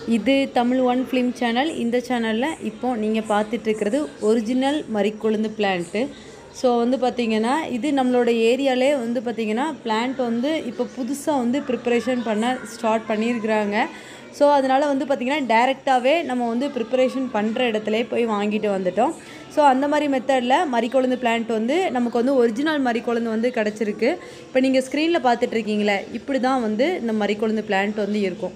இது Tamil one film channel இந்த சேனலில் இப்போ நீங்கள் பார்த்துட்டு இருக்கிறது ஒரிஜினல் மறிக்கொழுந்து பிளான்ட்டு ஸோ வந்து பார்த்திங்கன்னா இது நம்மளோட ஏரியாலே வந்து பார்த்திங்கன்னா பிளான்ட் வந்து இப்போ புதுசாக வந்து ப்ரிப்பரேஷன் பண்ண ஸ்டார்ட் பண்ணியிருக்கிறாங்க ஸோ அதனால் வந்து பார்த்திங்கன்னா டேரெக்டாகவே நம்ம வந்து ப்ரிப்பரேஷன் பண்ணுற இடத்துல போய் வாங்கிட்டு வந்துட்டோம் ஸோ அந்த மாதிரி மெத்தடில் மறிக்கொழுந்து பிளான்ட் வந்து நமக்கு வந்து ஒரிஜினல் மறிக்கொழுந்து வந்து கிடச்சிருக்கு இப்போ நீங்கள் ஸ்க்ரீனில் பார்த்துட்ருக்கீங்களே இப்படி தான் வந்து இந்த மறிக்கொழுந்து பிளான்ட் வந்து இருக்கும்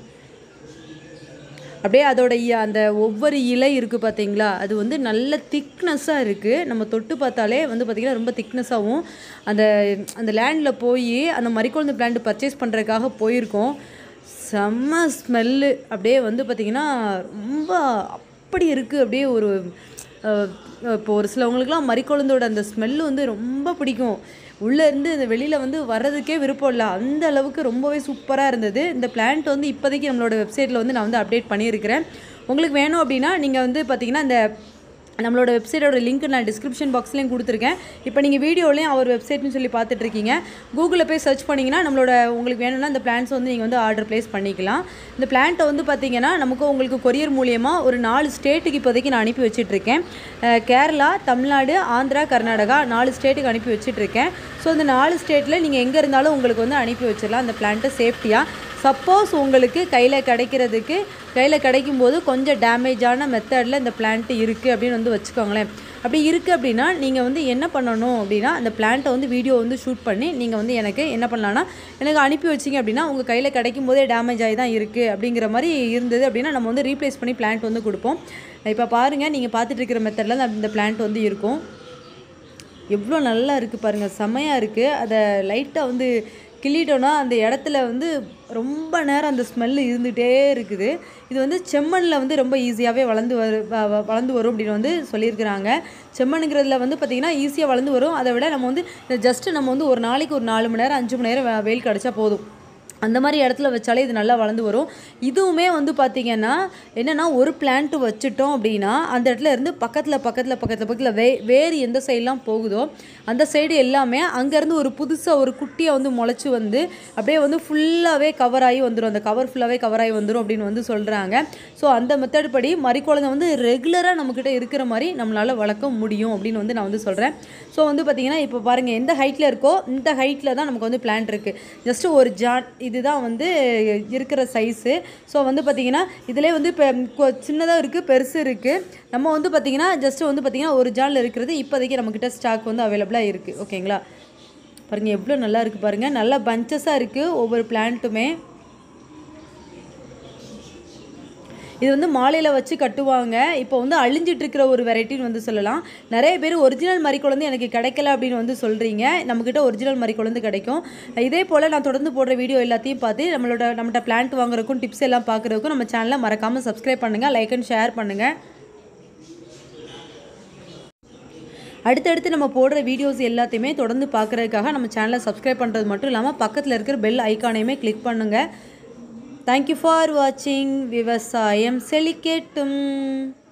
அப்படியே அதோட இ- அந்த ஒவ்வொரு இலை இருக்குது பார்த்தீங்களா அது வந்து நல்ல திக்னஸ்ஸாக இருக்குது நம்ம தொட்டு பார்த்தாலே வந்து பார்த்திங்கன்னா ரொம்ப திக்னஸாகவும் அந்த அந்த லேண்டில் போய் அந்த மறிக்கொழுந்து பிளான்ட் பர்ச்சேஸ் பண்ணுறதுக்காக போயிருக்கோம் செம்ம ஸ்மெல்லு அப்படியே வந்து பார்த்திங்கன்னா ரொம்ப அப்படி இருக்குது அப்படியே ஒரு அஹ், இப்போ ஒரு சிலவங்களுக்குலாம் மறிக்கொழுந்தோட அந்த ஸ்மெல்லு வந்து ரொம்ப பிடிக்கும் உள்ளே இருந்து இந்த வெளியில் வந்து வர்றதுக்கே விருப்பம் இல்லை அந்த அளவுக்கு ரொம்பவே சூப்பராக இருந்தது இந்த பிளான்ட் வந்து இப்போதைக்கு நம்மளோட வெப்சைட்டில் வந்து நான் வந்து அப்டேட் பண்ணியிருக்கிறேன் உங்களுக்கு வேணும் அப்படின்னா நீங்கள் வந்து பார்த்தீங்கன்னா இந்த நம்மளோட வெப்சைட்டோட லிங்க் நான் டிஸ்கிரிப்ஷன் பாக்ஸ்லேயும் கொடுத்துருக்கேன் இப்போ நீங்கள் வீடியோலையும் அவர் வெப்சைட்னு சொல்லி பார்த்துட்டு இருக்கீங்க கூகுளில் போய் சர்ச் பண்ணிங்கன்னா நம்மளோட உங்களுக்கு வேணும்னா இந்த பிளான்ஸ் வந்து நீங்கள் வந்து ஆர்டர் ப்ளேஸ் பண்ணிக்கலாம் இந்த பிளான்ட்டை வந்து பார்த்தீங்கன்னா நமக்கு உங்களுக்கு கொரியர் மூலியமாக ஒரு நாலு ஸ்டேட்டுக்கு இப்போதைக்கு நான் அனுப்பி வச்சிட்ருக்கேன் கேரளா தமிழ்நாடு ஆந்திரா கர்நாடகா நாலு ஸ்டேட்டுக்கு அனுப்பி வச்சிட்ருக்கேன் ஸோ இந்த நாலு ஸ்டேட்டில் நீங்கள் எங்கே இருந்தாலும் உங்களுக்கு வந்து அனுப்பி வச்சிடலாம் அந்த பிளான்ட்டை சேஃப்டியாக சப்போஸ் உங்களுக்கு கையில் கிடைக்கிறதுக்கு கையில் கிடைக்கும் போது கொஞ்சம் டேமேஜான மெத்தடில் இந்த பிளான்ட்டு இருக்குது அப்படின்னு வந்து வச்சுக்கோங்களேன் அப்படி இருக்குது அப்படின்னா நீங்கள் வந்து என்ன பண்ணணும் அப்படின்னா அந்த பிளான்ட்டை வந்து வீடியோ வந்து ஷூட் பண்ணி நீங்கள் வந்து எனக்கு என்ன பண்ணலான்னா எனக்கு அனுப்பி வச்சிங்க அப்படின்னா உங்கள் கையில் கிடைக்கும் போதே டேமேஜ் ஆகி தான் இருக்குது அப்படிங்கிற மாதிரி இருந்தது அப்படின்னா நம்ம வந்து ரீப்ளேஸ் பண்ணி பிளான்ட் வந்து கொடுப்போம் இப்போ பாருங்கள் நீங்கள் பார்த்துட்டு இருக்கிற மெத்தடில் இந்த பிளான்ட் வந்து இருக்கும் எவ்வளோ நல்லா இருக்குது பாருங்கள் செமையாக இருக்குது அதை லைட்டாக வந்து கிள்ளிட்டோன்னா அந்த இடத்துல வந்து ரொம்ப நேரம் அந்த ஸ்மெல்லு இருந்துகிட்டே இருக்குது இது வந்து செம்மண்ணில் வந்து ரொம்ப ஈஸியாகவே வளர்ந்து வரு வ- வ- வளர்ந்து வரும் அப்படின்னு வந்து சொல்லியிருக்கிறாங்க செம்மண்ணுங்கிறதுல வந்து பார்த்திங்கன்னா ஈஸியாக வளர்ந்து வரும் அதை விட நம்ம வந்து ஜஸ்ட்டு நம்ம வந்து ஒரு நாளைக்கு ஒரு நாலு மணி நேரம் அஞ்சு மணி நேரம் வெ- வெயில் கிடச்சா போதும் அந்த மாதிரி இடத்துல வச்சாலே இது நல்லா வளர்ந்து வரும் இதுவுமே வந்து பார்த்திங்கன்னா என்னென்னா ஒரு பிளான்ட் வச்சுட்டோம் அப்படின்னா அந்த இடத்துல இருந்து பக்கத்தில் பக்கத்தில் பக்கத்தில் பக்கத்தில் வே வேறு எந்த சைட்லாம் போகுதோ அந்த சைடு எல்லாமே அங்கேருந்து ஒரு புதுசாக ஒரு குட்டியாக வந்து முளைச்சி வந்து அப்படியே வந்து ஃபுல்லாகவே கவர் ஆகி வந்துடும் அந்த கவர் ஃபுல்லாகவே கவர் ஆகி வந்துடும் அப்படின்னு வந்து சொல்கிறாங்க ஸோ அந்த மெத்தட் படி மறிக்குழந்தை வந்து ரெகுலராக நம்மக்கிட்ட இருக்கிற மாதிரி நம்மளால் வளர்க்க முடியும் அப்படின்னு வந்து நான் வந்து சொல்கிறேன் ஸோ வந்து பார்த்திங்கன்னா இப்போ பாருங்கள் எந்த ஹைட்டில் இருக்கோ இந்த ஹைட்டில் தான் நமக்கு வந்து பிளான்ட் இருக்குது ஜஸ்ட்டு ஒரு ஜான் இதுதான் வந்து இருக்கிற சைஸு ஸோ வந்து பார்த்திங்கன்னா இதிலே வந்து இப்போ சின்னதாக இருக்குது பெருசு இருக்குது நம்ம வந்து பார்த்திங்கன்னா ஜஸ்ட்டு வந்து பார்த்திங்கன்னா ஒரு ஜானில் இருக்கிறது இப்போதைக்கு நம்மக்கிட்ட ஸ்டாக் வந்து அவைலபிளாக இருக்குது ஓகேங்களா பாருங்கள் எவ்வளோ நல்லா இருக்குது பாருங்கள் நல்லா பஞ்சஸாக இருக்குது ஒவ்வொரு பிளான்ட்டுமே இது வந்து மாலையில் வச்சு கட்டுவாங்க இப்போ வந்து அழிஞ்சிட்டு இருக்கிற ஒரு வெரைட்டின்னு வந்து சொல்லலாம் நிறைய பேர் ஒரிஜினல் மறிக்குழந்து எனக்கு கிடைக்கல அப்படின்னு வந்து சொல்கிறீங்க நம்மக்கிட்ட ஒரிஜினல் மறிக்குழந்து கிடைக்கும் இதே போல் நான் தொடர்ந்து போடுற வீடியோ எல்லாத்தையும் பார்த்து நம்மளோட நம்மகிட்ட பிளான்ட் வாங்குறதுக்கும் டிப்ஸ் எல்லாம் பார்க்குறதுக்கும் நம்ம சேனலை மறக்காமல் சப்ஸ்கிரைப் பண்ணுங்கள் லைக் அண்ட் ஷேர் பண்ணுங்கள் அடுத்தடுத்து நம்ம போடுற வீடியோஸ் எல்லாத்தையுமே தொடர்ந்து பார்க்குறதுக்காக நம்ம சேனலை சப்ஸ்கிரைப் பண்ணுறது மட்டும் இல்லாமல் பக்கத்தில் இருக்கிற பெல் ஐக்கானையுமே கிளிக் பண்ணுங்கள் தேங்க்யூ ஃபார் வாட்சிங் விவசாயம் செழிக்கட்டும்